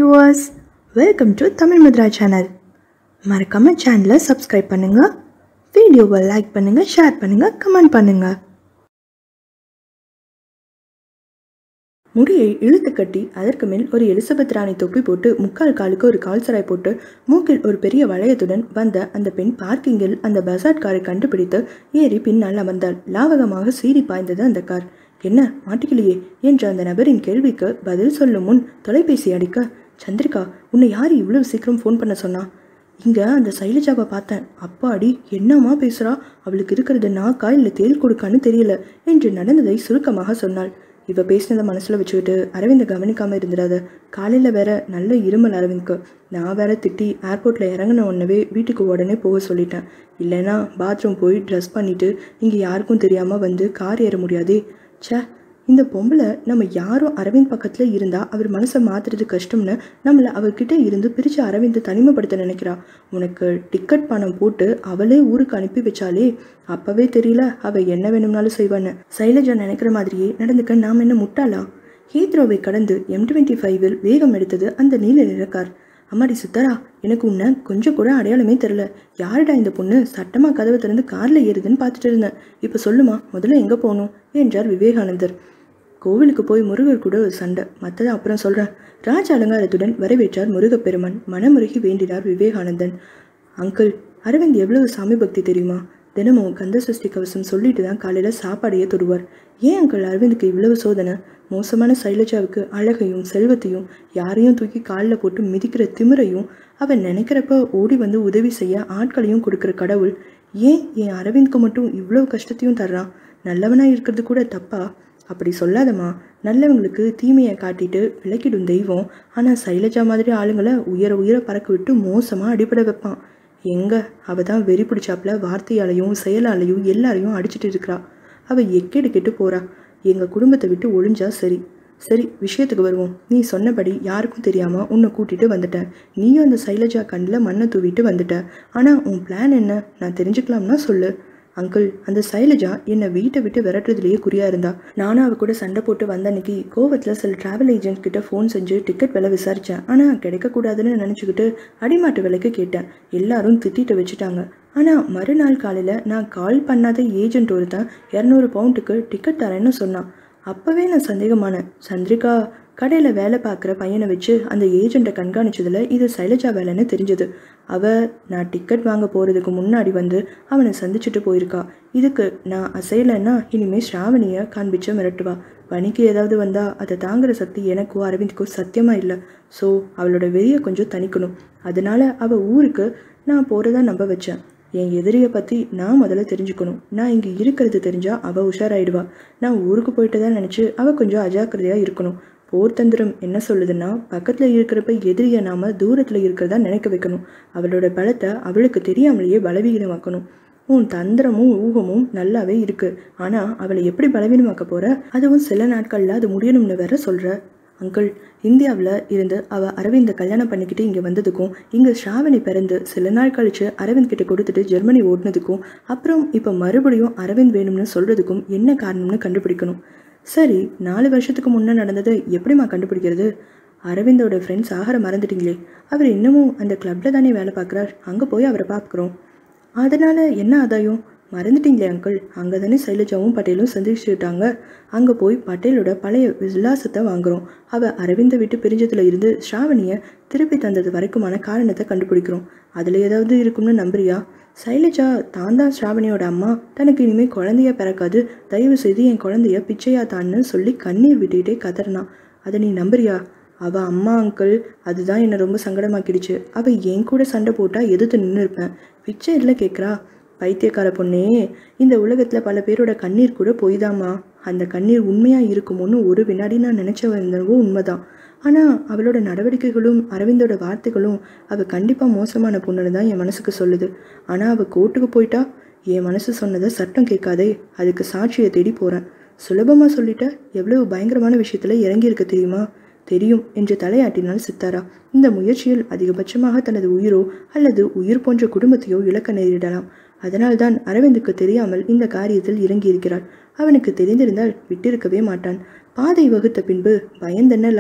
viewers welcome to Tamil Mudra channel மறக்காம சேனலை subscribe பண்ணுங்க வீடியோவை லைக் பண்ணுங்க ஷேர் பண்ணுங்க கமெண்ட் பண்ணுங்க முடியை இழுத்து கட்டி அதற்கு மேல் ஒரு எலிசபெத் ராணி தொப்பி போட்டு முக்கால் காலுக்கு ஒரு கால்சராய் போட்டு மூக்கில் ஒரு பெரிய வளையத்துடன் வந்த அந்த பெண் பார்க்கிங்கில் அந்த பசாட் காரை கண்டுபிடித்து ஏறி பின்னால் அமர்ந்தாள் லாவகமாக சீறி பாய்ந்தது அந்த கார் என்ன மாட்டிக்கலையே என்ற அந்த நபரின் கேள்விக்கு பதில் சொல்லும் முன் தொலைபேசி அடிக்க சந்திரிகா உன்னை யார் இவ்வளவு சீக்கிரம் ஃபோன் பண்ண சொன்னா இங்கே அந்த சைலஜாவை பார்த்தேன் அப்பாடி என்னம்மா பேசுகிறா அவளுக்கு இருக்கிறது நாக்கா இல்லை தேல் கொடுக்கான்னு தெரியல என்று நடந்ததை சுருக்கமாக சொன்னாள் இவ பேசினதை மனசில் வச்சுக்கிட்டு அரவிந்தை கவனிக்காமல் இருந்துடாத காலையில் வேற நல்ல இருமல் அரவிந்த்க்கு நான் வேற திட்டி ஏர்போர்ட்டில் இறங்கின உடனே வீட்டுக்கு உடனே போக சொல்லிட்டேன் இல்லைன்னா பாத்ரூம் போய் ட்ரெஸ் பண்ணிட்டு இங்கே யாருக்கும் தெரியாமல் வந்து கார் ஏற முடியாதே ச்சே இந்த பொம்பளை நம்ம யாரும் அரவிந்த் பக்கத்தில் இருந்தால் அவர் மனசை மாற்றுறது கஷ்டம்னு நம்மளை அவர்கிட்ட இருந்து பிரித்து அரவிந்தை தனிமைப்படுத்த நினைக்கிறா உனக்கு டிக்கெட் பணம் போட்டு அவளே ஊருக்கு அனுப்பி வச்சாலே அப்போவே தெரியல அவள் என்ன வேணும்னாலும் செய்வான்னு சைலஜா நினைக்கிற மாதிரியே நடந்துக்க நாம் என்ன முட்டாளா ஹீத்ரோவை கடந்து எம் டுவெண்ட்டி ஃபைவில் வேகம் எடுத்தது அந்த நீல நிற கார் அம்மாடி சித்தரா எனக்கு உன்னை கொஞ்சம் கூட அடையாளமே தெரில யாருடா இந்த பொண்ணு சட்டமாக கதவை திறந்து காரில் ஏறுதுன்னு பார்த்துட்டு இருந்தேன் இப்போ சொல்லுமா முதல்ல எங்கே போகணும் என்றார் விவேகானந்தர் கோவிலுக்கு போய் முருகர் கூட ஒரு சண்டை மற்றதை அப்புறம் சொல்கிறேன் ராஜ அலங்காரத்துடன் வரவேற்றார் முருகப்பெருமான் மனமுருகி வேண்டினார் விவேகானந்தன் அங்கிள் அரவிந்த் எவ்வளவு சாமி பக்தி தெரியுமா தினமும் கந்த சஷ்டி கவசம் சொல்லிட்டு தான் காலையில் சாப்பாடையே தொடுவார் ஏன் அங்கிள் அரவிந்துக்கு இவ்வளவு சோதனை மோசமான சைலஜாவுக்கு அழகையும் செல்வத்தையும் யாரையும் தூக்கி காலில் போட்டு மிதிக்கிற திமிரையும் அவன் நினைக்கிறப்ப ஓடி வந்து உதவி செய்ய ஆட்களையும் கொடுக்குற கடவுள் ஏன் என் அரவிந்த்க்கு மட்டும் இவ்வளோ கஷ்டத்தையும் தர்றான் நல்லவனா இருக்கிறது கூட தப்பா அப்படி சொல்லாதம்மா நல்லவங்களுக்கு தீமையை காட்டிட்டு விளக்கிடும் தெய்வம் ஆனால் சைலஜா மாதிரி ஆளுங்களை உயர உயர பறக்க விட்டு மோசமாக அடிபட வைப்பான் எங்க அவ தான் வெறி பிடிச்சாப்புல வார்த்தையாலையும் செயலாலையும் எல்லாரையும் அடிச்சிட்டு இருக்கிறா அவ எக்கேடு கெட்டு போறா எங்க குடும்பத்தை விட்டு ஒழிஞ்சா சரி சரி விஷயத்துக்கு வருவோம் நீ சொன்னபடி யாருக்கும் தெரியாம உன்னை கூட்டிட்டு வந்துட்டேன் நீயும் அந்த சைலஜா கண்ணில் மண்ணை தூவிட்டு வந்துட்ட ஆனா உன் பிளான் என்ன நான் தெரிஞ்சுக்கலாம்னா சொல்லு அங்கிள் அந்த சைலஜா என்னை வீட்டை விட்டு விரட்டுறதுலேயே குறியா இருந்தா நானும் அவ கூட சண்டை போட்டு வந்த அன்னைக்கு கோவத்தில் சில டிராவல் ஏஜென்ட் கிட்ட ஃபோன் செஞ்சு டிக்கெட் விலை விசாரித்தேன் ஆனால் கிடைக்கக்கூடாதுன்னு நினச்சிக்கிட்டு அடிமாட்டு விலைக்கு கேட்டேன் எல்லாரும் திட்டிட்டு வச்சுட்டாங்க ஆனால் மறுநாள் காலையில் நான் கால் பண்ணாத ஏஜென்ட் ஒருத்தன் இரநூறு பவுண்டுக்கு டிக்கெட் தரேன்னு சொன்னான் அப்போவே நான் சந்தேகமானேன் சந்திரிகா கடையில் வேலை பார்க்குற பையனை வச்சு அந்த ஏஜெண்ட்டை கண்காணிச்சதில் இது சைலஜா வேலைன்னு தெரிஞ்சது அவ நான் டிக்கெட் வாங்க போகிறதுக்கு முன்னாடி வந்து அவனை சந்திச்சுட்டு போயிருக்கா இதுக்கு நான் அசையலைன்னா இனிமேல் ஸ்ராவணியை காண்பிச்சு மிரட்டுவா பணிக்கு ஏதாவது வந்தால் அதை தாங்குற சக்தி எனக்கோ அரவிந்த்க்கோ சத்தியமாக இல்லை ஸோ அவளோட வெறியை கொஞ்சம் தணிக்கணும் அதனால அவள் ஊருக்கு நான் போகிறதா நம்ப வச்சேன் என் எதிரியை பற்றி நான் முதல்ல தெரிஞ்சுக்கணும் நான் இங்கே இருக்கிறது தெரிஞ்சால் அவள் உஷாராயிடுவா நான் ஊருக்கு போயிட்டு தான் நினச்சி அவள் கொஞ்சம் அஜாக்கிரதையாக இருக்கணும் போர் தந்திரம் என்ன சொல்லுதுன்னா பக்கத்தில் இருக்கிறப்ப எதிரியை நாம் தூரத்தில் இருக்கிறதா நினைக்க வைக்கணும் அவளோட பலத்தை அவளுக்கு தெரியாமலேயே பலவீனமாக்கணும் உன் தந்திரமும் ஊகமும் நல்லாவே இருக்கு ஆனால் அவளை எப்படி பலவீனமாக்க போற அதுவும் சில நாட்களில் அது முடியணும்னு வேற சொல்கிற அங்கிள் இந்தியாவில் இருந்து அவள் அரவிந்தை கல்யாணம் பண்ணிக்கிட்டு இங்கே வந்ததுக்கும் இங்கே ஸ்ராவணி பிறந்து சில நாள் கழித்து அரவிந்த் கிட்ட கொடுத்துட்டு ஜெர்மனி ஓடினதுக்கும் அப்புறம் இப்போ மறுபடியும் அரவிந்த் வேணும்னு சொல்கிறதுக்கும் என்ன காரணம்னு கண்டுபிடிக்கணும் சரி நாலு வருஷத்துக்கு முன்னே நடந்ததை எப்படிம்மா கண்டுபிடிக்கிறது அரவிந்தோட ஃப்ரெண்ட்ஸ் ஆகிற மறந்துட்டீங்களே அவர் இன்னமும் அந்த கிளப்பில் தானே வேலை பார்க்குறார் அங்கே போய் அவரை பார்க்குறோம் அதனால் என்ன ஆதாயம் மறந்துட்டீங்களே அங்கிள் அங்கே தானே சைலஜாவும் பட்டேலும் சந்திச்சுட்டாங்க அங்கே போய் பட்டேலோட பழைய விலாசத்தை வாங்குறோம் அவள் அரவிந்தை விட்டு பிரிஞ்சதுல இருந்து ஸ்ராவணியை திருப்பி தந்தது வரைக்குமான காரணத்தை கண்டுபிடிக்கிறோம் அதில் ஏதாவது இருக்கும்னு நம்புறியா சைலஜா தான் தான் ஸ்ராவணியோட அம்மா தனக்கு இனிமேல் குழந்தைய பிறக்காது தயவு செய்து என் குழந்தைய பிச்சையா தான்னு சொல்லி கண்ணீர் விட்டுட்டே கதறினான் அதை நீ நம்புறியா அவள் அம்மா அங்கிள் அதுதான் என்னை ரொம்ப சங்கடமாக்கிடுச்சு அவள் என் கூட சண்டை போட்டால் எதிர்த்து நின்று இருப்பேன் பிச்சை இல்லை கேட்குறா பைத்தியக்கார பொண்ணே இந்த உலகத்தில் பல பேரோட கண்ணீர் கூட பொய்தாம்மா அந்த கண்ணீர் உண்மையாக இருக்குமோன்னு ஒரு வினாடி நான் நினச்ச வந்தவோ உண்மைதான் ஆனால் அவளோட நடவடிக்கைகளும் அரவிந்தோட வார்த்தைகளும் அவள் கண்டிப்பாக மோசமான பொண்ணுன்னு தான் என் மனசுக்கு சொல்லுது ஆனால் அவள் கோர்ட்டுக்கு போயிட்டா என் மனசு சொன்னதை சட்டம் கேட்காதே அதுக்கு சாட்சியை தேடி போகிறேன் சுலபமாக சொல்லிட்ட எவ்வளவு பயங்கரமான விஷயத்தில் இறங்கியிருக்க தெரியுமா தெரியும் என்று தலையாட்டினாள் சித்தாரா இந்த முயற்சியில் அதிகபட்சமாக தனது உயிரோ அல்லது உயிர் போன்ற குடும்பத்தையோ இழக்க நேரிடலாம் அதனால்தான் அரவிந்துக்கு தெரியாமல் இந்த காரியத்தில் இறங்கியிருக்கிறாள் அவனுக்கு தெரிந்திருந்தால் விட்டிருக்கவே மாட்டான் பாதை வகுத்த பின்பு பயந்தென்ன லாபம்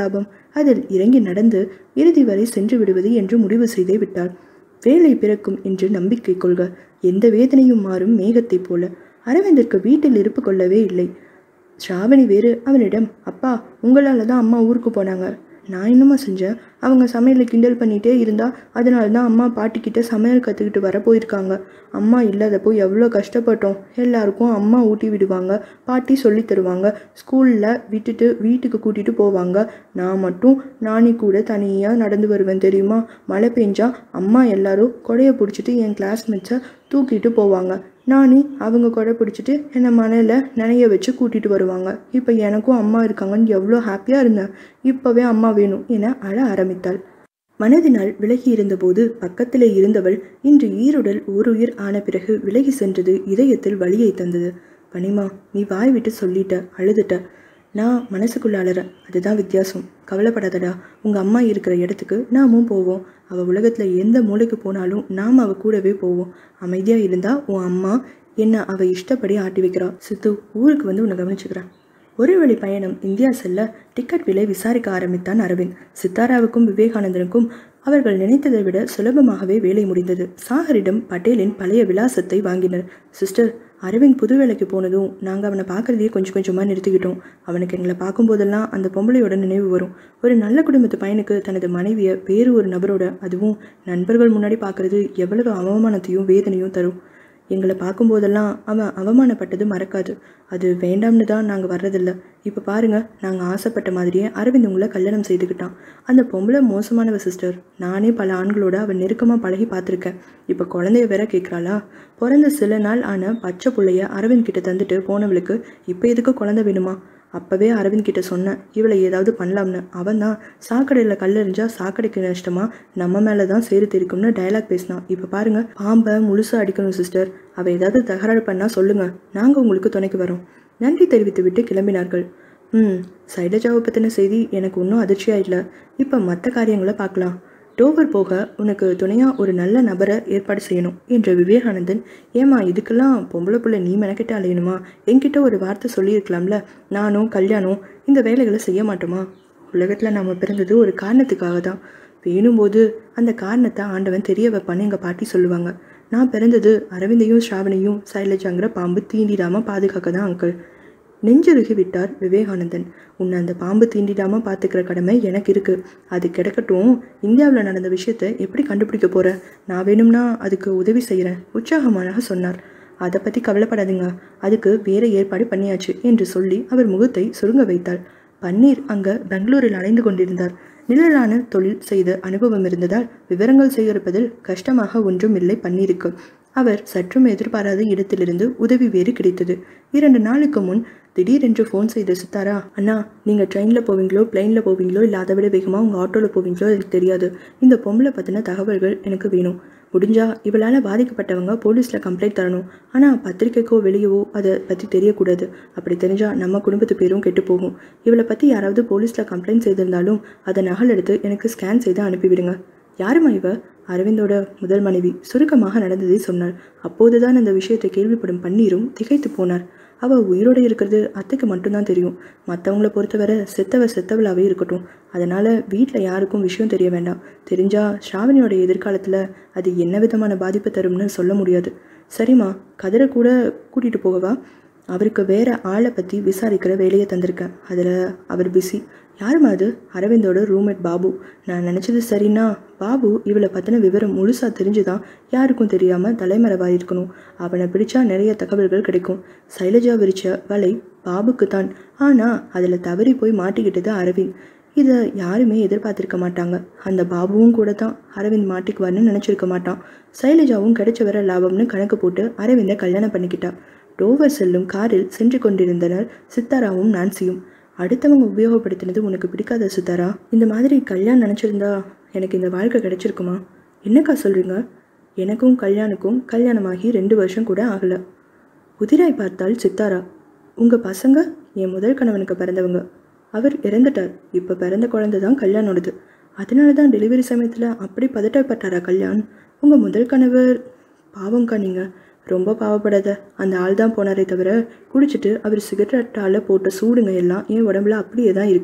அதில் இறங்கி நடந்து இறுதி வரை சென்று விடுவது என்று முடிவு செய்தே விட்டாள் வேலை பிறக்கும் என்று நம்பிக்கை கொள்க எந்த வேதனையும் மாறும் மேகத்தைப் போல அரவிந்திற்கு வீட்டில் இருப்பு கொள்ளவே இல்லை ஸ்ராவணி வேறு அவனிடம் அப்பா உங்களால் தான் அம்மா ஊருக்கு போனாங்க நான் என்னம்மா செஞ்சேன் அவங்க சமையலை கிண்டல் பண்ணிகிட்டே இருந்தா அதனால தான் அம்மா பாட்டிக்கிட்ட சமையல் கற்றுக்கிட்டு வர போயிருக்காங்க அம்மா இல்லாதப்போ எவ்வளோ கஷ்டப்பட்டோம் எல்லாருக்கும் அம்மா ஊட்டி விடுவாங்க பாட்டி சொல்லி தருவாங்க ஸ்கூலில் விட்டுட்டு வீட்டுக்கு கூட்டிகிட்டு போவாங்க நான் மட்டும் நானே கூட தனியாக நடந்து வருவேன் தெரியுமா மழை பெஞ்சா அம்மா எல்லாரும் கொடையை பிடிச்சிட்டு என் கிளாஸ்மேட்ஸை தூக்கிட்டு போவாங்க நானே அவங்க கொடை பிடிச்சிட்டு என்னை மனையில் நினைய வச்சு கூட்டிகிட்டு வருவாங்க இப்போ எனக்கும் அம்மா இருக்காங்கன்னு எவ்வளோ ஹாப்பியாக இருந்தேன் இப்போவே அம்மா வேணும் என அழ ஆரம்பித்தாள் மனதினால் விலகி இருந்தபோது பக்கத்திலே இருந்தவள் இன்று ஈருடல் ஓருயிர் ஆன பிறகு விலகி சென்றது இதயத்தில் வலியை தந்தது பனிமா நீ வாய் விட்டு சொல்லிட்ட அழுதுட்ட நான் மனசுக்குள்ள அழறேன் அதுதான் வித்தியாசம் கவலைப்படாதடா உங்கள் அம்மா இருக்கிற இடத்துக்கு நாமும் போவோம் அவள் உலகத்தில் எந்த மூலைக்கு போனாலும் நாம் அவள் கூடவே போவோம் அமைதியாக இருந்தால் உன் அம்மா என்ன அவள் இஷ்டப்படி ஆட்டி வைக்கிறா சித்து ஊருக்கு வந்து உன்னை கவனிச்சுக்கிறேன் ஒரு வழி பயணம் இந்தியா செல்ல டிக்கெட் விலை விசாரிக்க ஆரம்பித்தான் அரவிந்த் சித்தாராவுக்கும் விவேகானந்தனுக்கும் அவர்கள் நினைத்ததை விட சுலபமாகவே வேலை முடிந்தது சாகரிடம் பட்டேலின் பழைய விலாசத்தை வாங்கினர் சிஸ்டர் அரவிந்த் புது வேலைக்கு போனதும் நாங்கள் அவனை பார்க்குறதையே கொஞ்சம் கொஞ்சமாக நிறுத்திக்கிட்டோம் அவனுக்கு எங்களை பார்க்கும்போதெல்லாம் அந்த பொம்பளையோட நினைவு வரும் ஒரு நல்ல குடும்பத்து பையனுக்கு தனது மனைவியை வேறு ஒரு நபரோட அதுவும் நண்பர்கள் முன்னாடி பார்க்குறது எவ்வளவு அவமானத்தையும் வேதனையும் தரும் எங்களை பார்க்கும்போதெல்லாம் அவன் அவமானப்பட்டது மறக்காது அது வேண்டாம்னு தான் நாங்கள் வர்றதில்ல இப்போ பாருங்க நாங்கள் ஆசைப்பட்ட மாதிரியே அரவிந்த் உங்களை கல்யாணம் செய்துக்கிட்டான் அந்த பொம்பளை மோசமானவ சிஸ்டர் நானே பல ஆண்களோட அவன் நெருக்கமாக பழகி பார்த்துருக்கேன் இப்போ குழந்தைய வேற கேட்குறாளா பிறந்த சில நாள் ஆன பச்சை புள்ளைய அரவிந்த் கிட்ட தந்துட்டு போனவளுக்கு இப்போ எதுக்கு குழந்தை வேணுமா அப்போவே அரவிந்த் கிட்ட சொன்னேன் இவளை ஏதாவது பண்ணலாம்னு அவன் தான் சாக்கடையில் கல்லெறிஞ்சா சாக்கடைக்கு நஷ்டமா நம்ம மேலே தான் சேரு தெரிக்கும்னு டயலாக் பேசினான் இப்போ பாருங்க பாம்பை முழுசாக அடிக்கணும் சிஸ்டர் அவள் ஏதாவது தகராறு பண்ணால் சொல்லுங்க நாங்கள் உங்களுக்கு துணைக்கு வரோம் நன்றி தெரிவித்து விட்டு கிளம்பினார்கள் ம் சைலஜாவை பற்றின செய்தி எனக்கு ஒன்றும் அதிர்ச்சியாக இல்லை இப்போ மற்ற காரியங்களை பார்க்கலாம் டோவர் போக உனக்கு துணையாக ஒரு நல்ல நபரை ஏற்பாடு செய்யணும் என்ற விவேகானந்தன் ஏமா இதுக்கெல்லாம் பொம்பளை புள்ள நீ மெனக்கிட்ட அலையணுமா என்கிட்ட ஒரு வார்த்தை சொல்லியிருக்கலாம்ல நானும் கல்யாணம் இந்த வேலைகளை செய்ய மாட்டோமா உலகத்தில் நம்ம பிறந்தது ஒரு காரணத்துக்காக தான் வேணும்போது அந்த காரணத்தை ஆண்டவன் தெரிய வைப்பான்னு எங்கள் பாட்டி சொல்லுவாங்க நான் பிறந்தது அரவிந்தையும் ஸ்ராவணியும் சைலஜாங்கிற பாம்பு தீண்டிடாமல் பாதுகாக்க தான் அங்கிள் நெஞ்சுருகி விட்டார் விவேகானந்தன் உன்னை அந்த பாம்பு தீண்டிடாம பார்த்துக்கிற கடமை எனக்கு இருக்கு அது கிடக்கட்டும் இந்தியாவில் நடந்த விஷயத்தை எப்படி கண்டுபிடிக்க போற நான் வேணும்னா அதுக்கு உதவி செய்கிறேன் உற்சாகமாக சொன்னார் அதை பற்றி கவலைப்படாதீங்க அதுக்கு வேற ஏற்பாடு பண்ணியாச்சு என்று சொல்லி அவர் முகத்தை சுருங்க வைத்தாள் பன்னீர் அங்க பெங்களூரில் அலைந்து கொண்டிருந்தார் நிழலான தொழில் செய்த அனுபவம் இருந்ததால் விவரங்கள் சேகரிப்பதில் கஷ்டமாக ஒன்றும் இல்லை பன்னீருக்கு அவர் சற்றும் எதிர்பாராத இடத்திலிருந்து உதவி வேறு கிடைத்தது இரண்டு நாளுக்கு முன் திடீரென்று ஃபோன் செய்த சித்தாரா அண்ணா நீங்கள் ட்ரெயினில் போவீங்களோ பிளெயினில் போவீங்களோ இல்லை அதை விட வேகமாக உங்கள் ஆட்டோவில் போவீங்களோ எனக்கு தெரியாது இந்த பொம்பளை பற்றின தகவல்கள் எனக்கு வேணும் முடிஞ்சா இவளால் பாதிக்கப்பட்டவங்க போலீஸில் கம்ப்ளைண்ட் தரணும் ஆனால் பத்திரிக்கைக்கோ வெளியவோ அதை பற்றி தெரியக்கூடாது அப்படி தெரிஞ்சால் நம்ம குடும்பத்து பேரும் கெட்டு போகும் இவளை பற்றி யாராவது போலீஸில் கம்ப்ளைண்ட் செய்திருந்தாலும் அதை நகல் எடுத்து எனக்கு ஸ்கேன் செய்து அனுப்பிவிடுங்க யாருமா இவ அரவிந்தோட முதல் மனைவி சுருக்கமாக நடந்ததை சொன்னார் அப்போதுதான் அந்த விஷயத்தை கேள்விப்படும் பன்னீரும் திகைத்து போனார் அவ உயிரோட இருக்கிறது அத்தைக்கு மட்டும்தான் தெரியும் மற்றவங்கள பொறுத்தவரை செத்தவ செத்தவளாவே இருக்கட்டும் அதனால வீட்டில் யாருக்கும் விஷயம் தெரிய வேண்டாம் தெரிஞ்சா ஸ்ராவணியோட எதிர்காலத்தில் அது என்ன விதமான பாதிப்பை தரும்னு சொல்ல முடியாது சரிம்மா கதிரை கூட கூட்டிகிட்டு போகவா அவருக்கு வேற ஆளை பற்றி விசாரிக்கிற வேலையை தந்திருக்கேன் அதில் அவர் பிஸி யாரும்மா அது அரவிந்தோட ரூம்மேட் பாபு நான் நினச்சது சரின்னா பாபு இவளை பற்றின விவரம் முழுசாக தெரிஞ்சுதான் யாருக்கும் தெரியாமல் தலைமறைவாக இருக்கணும் அவனை பிடிச்சா நிறைய தகவல்கள் கிடைக்கும் சைலஜா விரிச்ச வலை பாபுக்கு தான் ஆனால் அதில் தவறி போய் மாட்டிக்கிட்டது அரவிந்த் இதை யாருமே எதிர்பார்த்திருக்க மாட்டாங்க அந்த பாபுவும் கூட தான் அரவிந்த் மாட்டிக்குவார்னு நினச்சிருக்க மாட்டான் சைலஜாவும் கிடைச்ச வர லாபம்னு கணக்கு போட்டு அரவிந்தை கல்யாணம் பண்ணிக்கிட்டா டோவர் செல்லும் காரில் சென்று கொண்டிருந்தனர் சித்தாராவும் நான்சியும் அடுத்தவங்க உபயோகப்படுத்தினது உனக்கு பிடிக்காத சித்தாரா இந்த மாதிரி கல்யாணம் நினச்சிருந்தா எனக்கு இந்த வாழ்க்கை கிடைச்சிருக்குமா என்னக்கா சொல்கிறீங்க எனக்கும் கல்யாணுக்கும் கல்யாணமாகி ரெண்டு வருஷம் கூட ஆகலை புதிராய் பார்த்தால் சித்தாரா உங்கள் பசங்க என் முதல் கணவனுக்கு பிறந்தவங்க அவர் இறந்துட்டார் இப்போ பிறந்த குழந்தை தான் கல்யாணோடது அதனால தான் டெலிவரி சமயத்தில் அப்படி பதட்டப்பட்டாரா கல்யாண் உங்கள் முதல் கணவர் பாவம்க்கா நீங்கள் ரொம்ப பாவப்படாத அந்த ஆள் தான் போனாரே தவிர குடிச்சிட்டு அவர் சிகரெட்டால் போட்ட சூடுங்க எல்லாம் என் உடம்புல அப்படியே தான் இருக்குது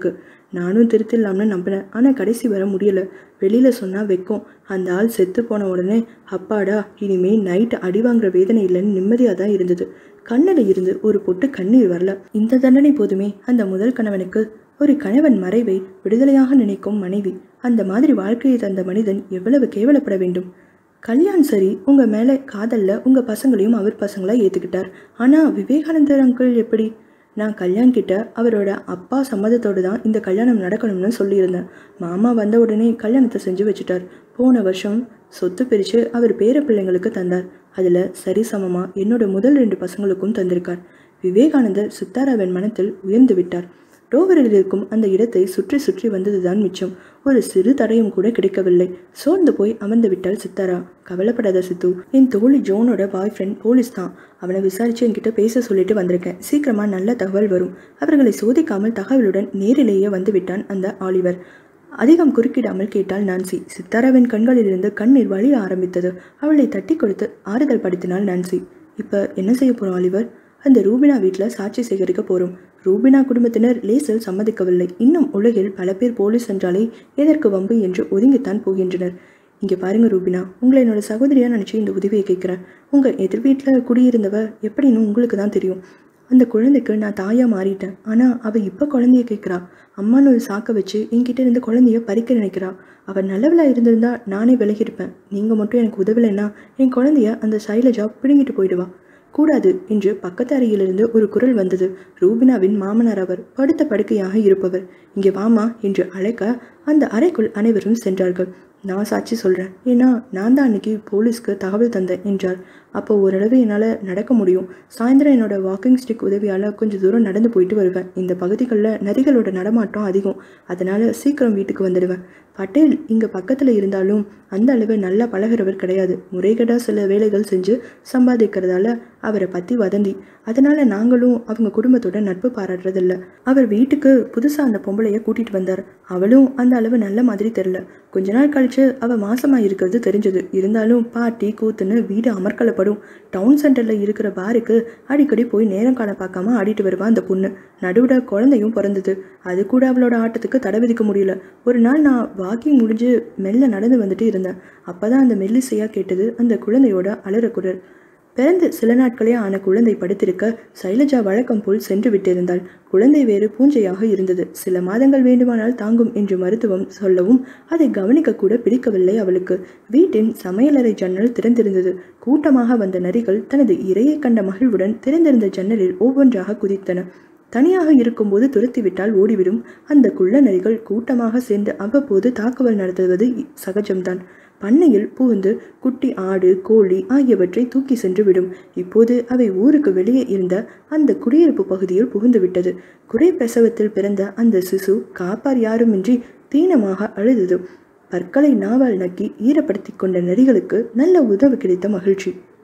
நானும் திருத்திடலாம்னு நம்பினேன் ஆனால் கடைசி வர முடியல வெளியில் சொன்னால் வைக்கும் அந்த ஆள் செத்து போன உடனே அப்பாடா இனிமே நைட்டு அடி வாங்குற வேதனை இல்லைன்னு நிம்மதியாக தான் இருந்தது கண்ணில் இருந்து ஒரு பொட்டு கண்ணீர் வரல இந்த தண்டனை போதுமே அந்த முதல் கணவனுக்கு ஒரு கணவன் மறைவை விடுதலையாக நினைக்கும் மனைவி அந்த மாதிரி வாழ்க்கையை தந்த மனிதன் எவ்வளவு கேவலப்பட வேண்டும் கல்யாண் சரி உங்க மேல காதல்ல உங்க பசங்களையும் அவர் பசங்களா ஏத்துக்கிட்டார் ஆனா விவேகானந்தர் அங்கிள் எப்படி நான் கல்யாண் கிட்ட அவரோட அப்பா சம்மதத்தோடு தான் இந்த கல்யாணம் நடக்கணும்னு சொல்லியிருந்தேன் மாமா வந்த உடனே கல்யாணத்தை செஞ்சு வச்சுட்டார் போன வருஷம் சொத்து பிரித்து அவர் பேர பிள்ளைங்களுக்கு தந்தார் அதில் சரிசமமா என்னோட முதல் ரெண்டு பசங்களுக்கும் தந்திருக்கார் விவேகானந்தர் சித்தாராவின் மனத்தில் உயர்ந்து விட்டார் டோவரில் இருக்கும் அந்த இடத்தை சுற்றி சுற்றி வந்ததுதான் மிச்சம் ஒரு சிறு தடையும் கூட கிடைக்கவில்லை சோர்ந்து போய் அமர்ந்து விட்டாள் சித்தாரா கவலைப்படாத சித்து என் தோழி ஜோனோட பாய் ஃப்ரெண்ட் போலீஸ் தான் அவனை விசாரிச்சு என்கிட்ட பேச சொல்லிட்டு வந்திருக்கேன் சீக்கிரமா நல்ல தகவல் வரும் அவர்களை சோதிக்காமல் தகவலுடன் நேரிலேயே வந்து விட்டான் அந்த ஆலிவர் அதிகம் குறுக்கிடாமல் கேட்டாள் நான்சி சித்தாராவின் கண்களிலிருந்து கண்ணீர் வழிய ஆரம்பித்தது அவளை தட்டி கொடுத்து ஆறுதல் படுத்தினாள் நான்சி இப்போ என்ன செய்ய போறோம் ஆலிவர் அந்த ரூபினா வீட்டில் சாட்சி சேகரிக்க போகிறோம் ரூபினா குடும்பத்தினர் லேசில் சம்மதிக்கவில்லை இன்னும் உலகில் பல பேர் போலீஸ் என்றாலே எதற்கு வம்பு என்று ஒதுங்கித்தான் போகின்றனர் இங்கே பாருங்க ரூபினா உங்களை என்னோட சகோதரியாக நினச்சி இந்த உதவியை கேட்குறேன் உங்கள் எதிர் வீட்டில் குடியிருந்தவ எப்படின்னு உங்களுக்கு தான் தெரியும் அந்த குழந்தைக்கு நான் தாயாக மாறிட்டேன் ஆனால் அவள் இப்போ குழந்தைய கேட்குறா அம்மான்னு ஒரு சாக்க வச்சு என்கிட்ட இருந்து குழந்தைய பறிக்க நினைக்கிறா அவள் நல்லவளாக இருந்திருந்தா நானே விலகியிருப்பேன் நீங்கள் மட்டும் எனக்கு உதவலைன்னா என் குழந்தைய அந்த சைலஜா பிடுங்கிட்டு போயிடுவா கூடாது என்று பக்கத்து அறையிலிருந்து ஒரு குரல் வந்தது ரூபினாவின் மாமனார் அவர் படுத்த படுக்கையாக இருப்பவர் இங்கே வாமா என்று அழைக்க அந்த அறைக்குள் அனைவரும் சென்றார்கள் நான் சாட்சி சொல்கிறேன் ஏன்னா நான் தான் அன்னைக்கு போலீஸ்க்கு தகவல் தந்தேன் என்றார் அப்போ ஓரளவு என்னால் நடக்க முடியும் சாயந்தரம் என்னோட வாக்கிங் ஸ்டிக் உதவியால் கொஞ்சம் தூரம் நடந்து போயிட்டு வருவேன் இந்த பகுதிகளில் நரிகளோட நடமாட்டம் அதிகம் அதனால் சீக்கிரம் வீட்டுக்கு வந்துடுவேன் பட்டேல் இங்கே பக்கத்தில் இருந்தாலும் அந்த அளவு நல்லா பழகிறவர் கிடையாது முறைகேடாக சில வேலைகள் செஞ்சு சம்பாதிக்கிறதால அவரை பற்றி வதந்தி அதனால் நாங்களும் அவங்க குடும்பத்தோட நட்பு பாராட்டுறதில்ல அவர் வீட்டுக்கு புதுசாக அந்த பொம்பளைய கூட்டிகிட்டு வந்தார் அவளும் அந்த அளவு நல்ல மாதிரி தெரில கொஞ்ச நாள் கழிச்சு அவள் மாசமாக இருக்கிறது தெரிஞ்சது இருந்தாலும் பார்ட்டி கூத்துன்னு வீடு அமர்க்கலப்படும் டவுன் சென்டரில் இருக்கிற பாருக்கு அடிக்கடி போய் நேரம் காண பார்க்காம ஆடிட்டு வருவா அந்த பொண்ணு நடுவுட குழந்தையும் பிறந்தது அது கூட அவளோட ஆட்டத்துக்கு தடை விதிக்க முடியல ஒரு நாள் நான் வாக்கிங் முடிஞ்சு மெல்ல நடந்து வந்துட்டு இருந்தேன் அப்பதான் அந்த மெல்லிசையாக கேட்டது அந்த குழந்தையோட அலற குரல் பிறந்து சில நாட்களே ஆன குழந்தை படுத்திருக்க சைலஜா வழக்கம் போல் சென்று விட்டிருந்தாள் குழந்தை வேறு பூஞ்சையாக இருந்தது சில மாதங்கள் வேண்டுமானால் தாங்கும் என்று மருத்துவம் சொல்லவும் அதை கவனிக்க கூட பிடிக்கவில்லை அவளுக்கு வீட்டின் சமையலறை ஜன்னல் திறந்திருந்தது கூட்டமாக வந்த நரிகள் தனது இரையை கண்ட மகிழ்வுடன் திறந்திருந்த ஜன்னலில் ஒவ்வொன்றாக குதித்தன தனியாக இருக்கும்போது துரத்திவிட்டால் ஓடிவிடும் அந்த குள்ள நரிகள் கூட்டமாக சேர்ந்து அவ்வப்போது தாக்குதல் நடத்துவது சகஜம்தான் பண்ணையில் புகுந்து குட்டி ஆடு கோழி ஆகியவற்றை தூக்கி சென்று விடும் இப்போது அவை ஊருக்கு வெளியே இருந்த அந்த குடியிருப்பு பகுதியில் புகுந்து விட்டது குறை பிரசவத்தில் பிறந்த அந்த சிசு காப்பார் யாருமின்றி தீனமாக அழுதது பற்களை நாவால் நக்கி ஈரப்படுத்தி கொண்ட நரிகளுக்கு நல்ல உதவு கிடைத்த மகிழ்ச்சி